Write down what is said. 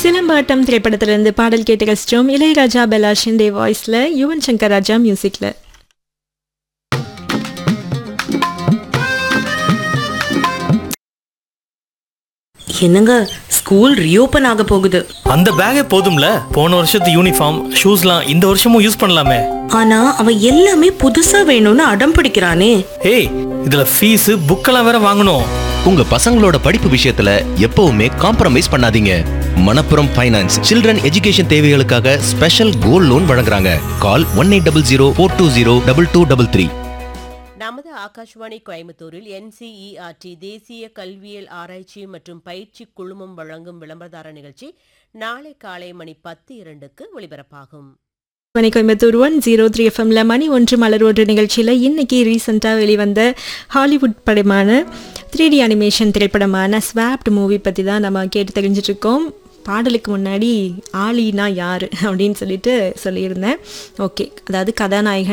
சிலம்பாட்டம் திரைப்படத்திலிருந்து பாடல் கேட்டு ரசிச்சோம் இளையராஜா பெலா ஷிண்டே வாய்ஸ்ல யுவன் சங்கர் ராஜா மியூசிக்ல என்னங்க ஸ்கூல் ரீஓபன் ஆக போகுது அந்த பேக்கே போதும்ல போன வருஷத்து யூனிஃபார்ம் ஷூஸ்லாம் இந்த வருஷமும் யூஸ் பண்ணலாமே ஆனா அவன் எல்லாமே புதுசா வேணும்னு அடம் பிடிக்கிறானே ஏய் இதுல ஃபீஸ் புக்கெல்லாம் வேற வாங்கணும் உங்க பசங்களோட படிப்பு விஷயத்துல எப்பவுமே காம்ப்ரமைஸ் பண்ணாதீங்க மணப்புரம் ஃபைனான்ஸ் சில்ட்ரன் எஜுகேஷன் தேவைகளுக்காக ஸ்பெஷல் கோல்ட் லோன் வழங்குறாங்க call one eight double zero four two zero double two double three நமது ஆகாஷ்வாணி கோயம்புத்தூரில் என்சிஇஆர்டி தேசிய கல்வியல் ஆராய்ச்சி மற்றும் பயிற்சி குழுமம் வழங்கும் விளம்பரதார நிகழ்ச்சி நாளை காலை மணி பத்து இரண்டுக்கு ஒளிபரப்பாகும் மணி கோயம்புத்தூர் ஒன் ஜீரோ த்ரீ எஃப்எம்ல மணி ஒன்று மலர் ஒன்று நிகழ்ச்சியில் இன்னைக்கு ரீசெண்டாக வெளிவந்த ஹாலிவுட் படமான த்ரீ டி அனிமேஷன் திரைப்படமான ஸ்வாப்ட் மூவி பற்றி தான் நம்ம கேட்டு தெரிஞ்சிட்டு இருக்கோம் பாடலுக்கு முன்னாடி ஆலினா யார் அப்படின்னு சொல்லிட்டு சொல்லியிருந்தேன் ஓகே அதாவது கதாநாயகன்